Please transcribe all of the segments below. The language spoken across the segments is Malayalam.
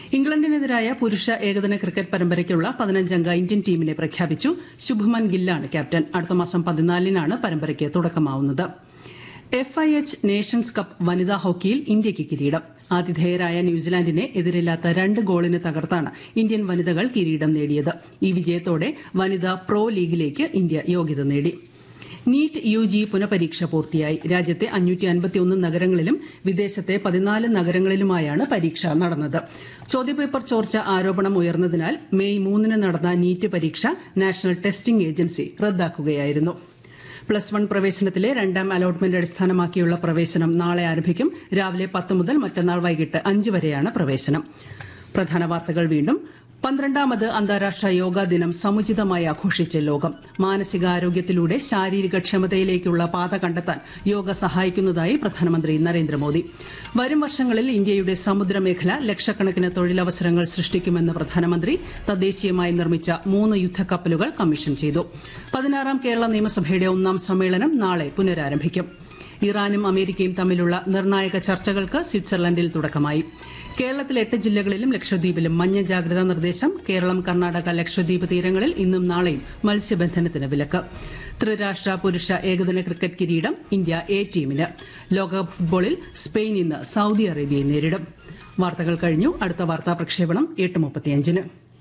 ഇംഗ്ലണ്ടിനെതിരായ പുരുഷ ഏകദിന ക്രിക്കറ്റ് പരമ്പരയ്ക്കുള്ള പതിനഞ്ചംഗ ഇന്ത്യൻ ടീമിനെ പ്രഖ്യാപിച്ചു ശുഭ്മൻ ഗില്ലാണ് ക്യാപ്റ്റൻ അടുത്ത മാസം പതിനാലിനാണ് പരമ്പരയ്ക്ക് തുടക്കമാവുന്നത് F I H nations cup വനിതാ ഹോക്കിയിൽ ഇന്ത്യയ്ക്ക് കിരീടം ആതിഥേയരായ ന്യൂസിലാൻഡിനെ എതിരില്ലാത്ത രണ്ട് ഗോളിന് തകർത്താണ് ഇന്ത്യൻ വനിതകൾ കിരീടം നേടിയത് ഈ വിജയത്തോടെ വനിതാ പ്രോ ലീഗിലേക്ക് ഇന്ത്യ യോഗ്യത നേടി നീറ്റ് യു ജി പുനഃപരീക്ഷ പൂർത്തിയായി രാജ്യത്തെ അഞ്ഞൂറ്റി അൻപത്തിയൊന്ന് നഗരങ്ങളിലും വിദേശത്തെ പതിനാല് നഗരങ്ങളിലുമായാണ് പരീക്ഷ നടന്നത് ചോദ്യപേപ്പർ ചോർച്ച ആരോപണം ഉയർന്നതിനാൽ മെയ് മൂന്നിന് നടന്ന നീറ്റ് പരീക്ഷ നാഷണൽ ടെസ്റ്റിംഗ് ഏജൻസി റദ്ദാക്കുകയായിരുന്നു പ്ലസ് വൺ പ്രവേശനത്തിലെ രണ്ടാം അലോട്ട്മെന്റ് അടിസ്ഥാനമാക്കിയുള്ള പ്രവേശനം നാളെ ആരംഭിക്കും രാവിലെ പത്ത് മുതൽ മറ്റന്നാൾ വൈകിട്ട് അഞ്ച് വരെയാണ് പ്രവേശനം പ്രധാന വാർത്തകൾ വീണ്ടും പന്ത്രണ്ടാമത് അന്താരാഷ്ട്ര യോഗാ ദിനം സമുചിതമായി ആഘോഷിച്ച് ലോകം മാനസികാരോഗ്യത്തിലൂടെ ശാരീരിക ക്ഷമതയിലേക്കുള്ള പാത കണ്ടെത്താൻ യോഗ സഹായിക്കുന്നതായി പ്രധാനമന്ത്രി നരേന്ദ്രമോദി വരും വർഷങ്ങളിൽ ഇന്ത്യയുടെ സമുദ്രമേഖല ലക്ഷക്കണക്കിന് തൊഴിലവസരങ്ങൾ സൃഷ്ടിക്കുമെന്ന് പ്രധാനമന്ത്രി തദ്ദേശീയമായി നിർമ്മിച്ച മൂന്ന് യുദ്ധക്കപ്പലുകൾ കമ്മീഷൻ ചെയ്തു പതിനാറാം കേരള നിയമസഭയുടെ ഒന്നാം സമ്മേളനം നാളെ പുനരാരംഭിക്കും ഇറാനും അമേരിക്കയും തമ്മിലുള്ള നിർണായക ചർച്ചകൾക്ക് സ്വിറ്റ്സർലൻഡിൽ തുടക്കമായി കേരളത്തിൽ എട്ട് ജില്ലകളിലും ലക്ഷദ്വീപിലും മഞ്ഞ ജാഗ്രതാ നിർദ്ദേശം കേരളം കർണാടക ലക്ഷദ്വീപ് തീരങ്ങളിൽ ഇന്നും നാളെയും മത്സ്യബന്ധനത്തിന് വിലക്ക് ത്രിരാഷ്ട്ര പുരുഷ ഏകദിന ക്രിക്കറ്റ് കിരീടം ഇന്ത്യ എ ടീമിന് ലോകകപ്പ് ഫുട്ബോളിൽ സ്പെയിൻ ഇന്ന് സൌദി അറേബ്യയെ നേരിടും വാർത്തകൾ കഴിഞ്ഞു അടുത്ത വാർത്താ പ്രക്ഷേപണം എട്ട് മുപ്പത്തിയഞ്ചിന്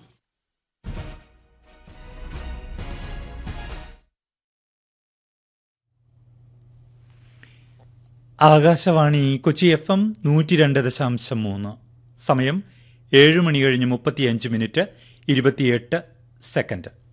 ആകാശവാണി കൊച്ചി എഫ് എം നൂറ്റി രണ്ട് ദശാംശം മൂന്ന് സമയം ഏഴ് മണി കഴിഞ്ഞ് മുപ്പത്തിയഞ്ച് മിനിറ്റ് ഇരുപത്തിയെട്ട് സെക്കൻഡ്